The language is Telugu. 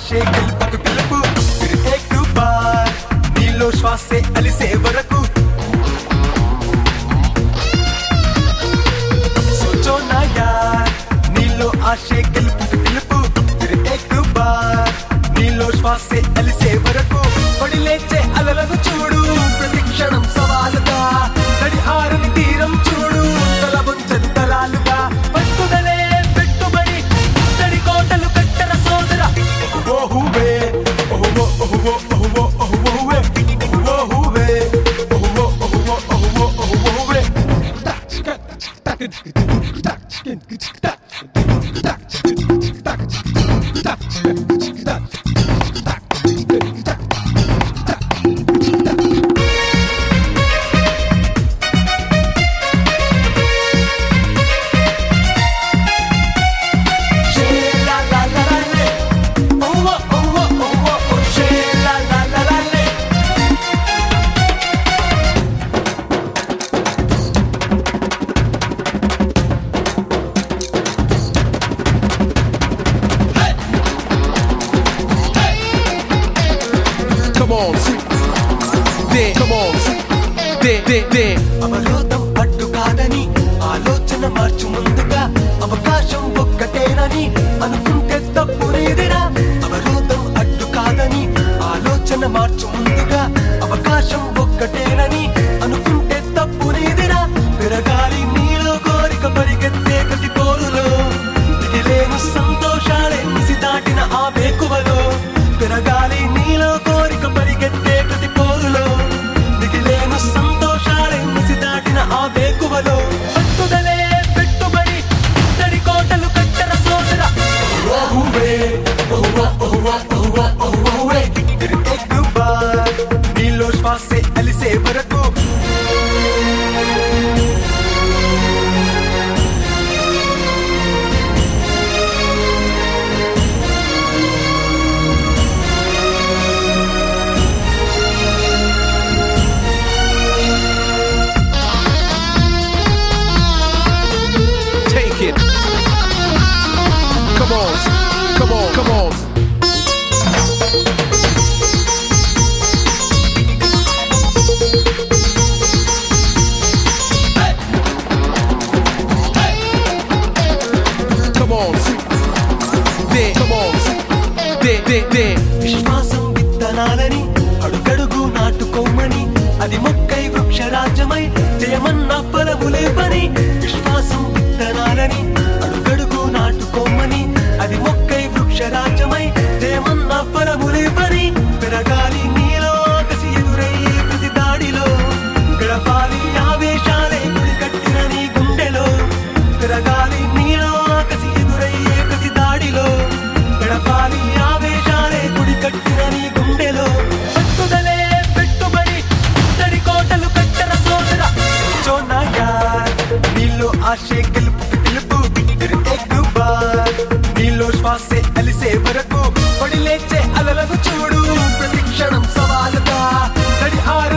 ఆశే గెలుపుకు పిలుపు ఫిర్ ఏక్ బార్ నీలో శ్వాసే అలిసే వరకు सोचो ना यार నీలో ఆశే గెలుపుకు పిలుపు ఫిర్ ఏక్ బార్ నీలో శ్వాసే అలిసే వరకు పడి లేచే అలలను చూడు ప్రతి క్షణం సవాలుగా తడి ఆరని తీరం చూడు తల వంచని తలాలుగా పట్టుదలే పెట్టుబడి తడి కోటలు కట్టర సోదర ఓహువే ఓహువో ఓహువో ఓహువో ఓహువోవే ఓహువే ఓహువో ఓహువో ఓహువో ఓహువోవే la la la la le. Oh oh oh oh oh oh oh. She la la la la le. Come on, see. Then, come on, see. Then, then, then. అవరోధం అడ్డు కాదని ఆలోచన మార్చు ముందుగా అవకాశం ఒక్కటేనని అనుకుంటే తప్పు లేదిరా అవరోధం అడ్డు కాదని ఆలోచన మార్చు ముందుగా అవకాశం ఒక్కటేనని అనుకుంటే తప్పు లేదిరా పెరగాలి నీలో కోరిక పరిగెత్తే ప్రతి పోరులో మిగిలేని సంతోషాలే మిసి దాటిన ఆ వేకువలో పెరగాలి నీలో కోరిక పరిగెత్తే ప్రతి పోరులో మిగిలేను సంతోషాలే మిసి దాటిన ఆ వేకువలో పట్టుదలే పెట్టుబడి తడి కోటలు కట్టర సోదర ఓహువే ఓహువా ఓహువా ఓహువా ఓహువే ఫిర్ ఏక్ బార్ నీలో శ్వాసే అలిసే వరకు Take it. Come on, see. come on, come on. Come on, see. Then, come on, see. Then, then, then. విశ్వాసం విత్తనాలని అడుగడుగు నాటుకోమని అది మొక్కై వృక్షరాజ్యమై జయమన్న ఫలములే పని విశ్వాసం విత్తనాలని అడుగడుగు నాటుకోమని అది మొక్కై వృక్షరాజ్యమై జయమన్న ఫలములే పని పెరగాలి నీలో కసి ఎదురయ్యే ప్రతి దాడిలో గడపాలి ఆవేశాలే గుడి కట్టిన నీ గుండెలో పెరగాలి నీలో కసి ఎదురయ్యే ప్రతి దాడిలో గడపాలి ఆవేశాలే గుడి కట్టిన నీ గుండెలో పట్టుదలే పెట్టుబడి తడి కోటలు కట్టర సోదర సో నా యార్ నీలో ఆశే గెలుపుకి పిలుపు ఫిర్ ఏక్ బార్ నీలో శ్వాసే అలిసే వరకు పడి లేచే అలలను చూడు ప్రతి క్షణం సవాలుగా తడి ఆర